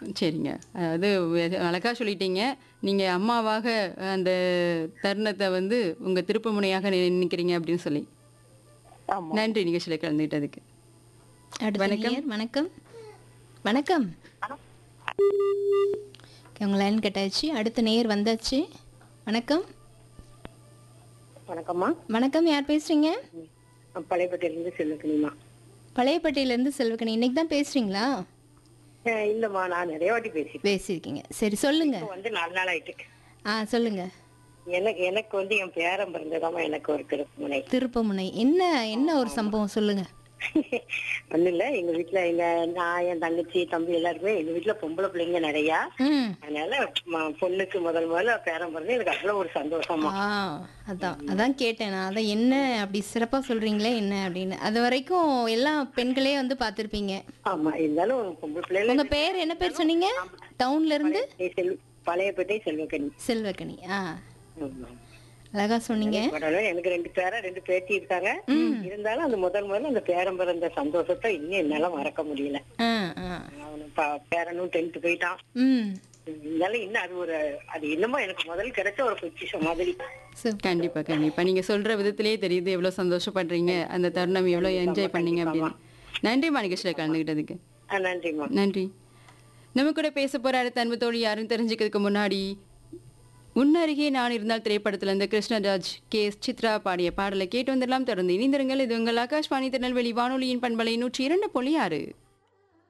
சரிங்க அதாவது அழகாக சொல்லிட்டீங்க நீங்கள் அம்மாவாக அந்த தருணத்தை வந்து உங்கள் திருப்பு முனையாக நினைக்கிறீங்க அப்படின்னு சொல்லி ஆமா நன்றி நிகழ்ச்சியில் கலந்துக்கிட்டதுக்கு அடுத்த நேயர் வணக்கம் வணக்கம் Okay, உங்க லைன் கட்டாச்சு அடுத்த நேயர் வந்தாச்சு வணக்கம் வணக்கம்மா வணக்கம் யார் பேசுறீங்க நான் பழையப்பட்டியிலிருந்து செல்லுக்கணிமா பழையப்பட்டியிலேருந்து செல்வக்கணி இன்னைக்கு தான் பேசுறீங்களா இல்லம்மா நான் நிறைய வாட்டி பேசிட்டேன் பேசியிருக்கீங்க சரி சொல்லுங்க இப்ப வந்து நாலு நாள் ஆயிட்டு ஆ சொல்லுங்க எனக்கு எனக்கு வந்து என் பேரன் பிறந்ததாம்மா எனக்கு ஒரு திருப்புமுனை திருப்பமுனை என்ன என்ன ஒரு சம்பவம் சொல்லுங்க ஒண்ணும் இல்ல எங்க வீட்டுல எங்க நான் என் தங்கச்சி தம்பி எல்லாருமே எங்க வீட்டுல பொம்பளை பிள்ளைங்க நிறைய ம் அதனால ம- பொண்ணுக்கு முதல் முதல்ல பேரன் பிறந்து எனக்கு அவ்வளவு ஒரு சந்தோஷமா ஆ அதான் அதான் கேட்டேன் நான் அதான் என்ன அப்படி சிறப்பா சொல்றீங்களே என்ன அப்படின்னு அது வரைக்கும் எல்லா பெண்களே வந்து பார்த்திருப்பீங்க ஆமா இருந்தாலும் பொம்பளை பிள்ளைல உங்க பேர் என்ன பேர் சொன்னீங்க டவுன்ல இருந்து செல் பழையப்பேட்டை செல்வக்கணி செல்வக்கணி ஆ ஆமா. அழகா சொன்னீங்க பரவாயில்ல, எனக்கு ரெண்டு பேரா ரெண்டு பேத்தி இருக்காங்க இருந்தாலும் அந்த முதல் முதல்ல அந்த பேரன் பிறந்த சந்தோஷத்தை இன்னும் என்னால மறக்க முடியல ஆ ஆ அவனு ப- பேரனும் டென்த் போயிட்டான் ம் இருந்தாலும் இன்னும் அது ஒரு அது என்னமோ எனக்கு முதல் கிடைச்ச ஒரு பொக்கிஷம் மாதிரி சூப்பர் கண்டிப்பாக கண்டிப்பாக நீங்கள் சொல்கிற விதத்திலே தெரியுது எவ்வளோ சந்தோஷப்படுறீங்க அந்த தருணம் எவ்வளோ என்ஜாய் பண்ணீங்க அப்படின்னு நன்றிம்மா நிகழ்ச்சியில் கலந்துக்கிட்டதுக்கு ஆ, நன்றிம்மா நன்றி நம்ம கூட பேச போற அடுத்த அன்பு தோழி யாருன்னு தெரிஞ்சுக்கிறதுக்கு முன்னாடி உன்னருகே நான் இருந்தால் திரைப்படத்துல இருந்து கிருஷ்ணராஜ் கே எஸ் சித்ரா பாடிய பாடலை கேட்டு வந்துடலாம் தொடர்ந்து இணைந்திருங்கள் இது உங்கள் ஆகாஷ்வாணி திருநெல்வேலி வானொலியின் பண்பலை நூற்றி இரண்டு புள்ளி ஆறு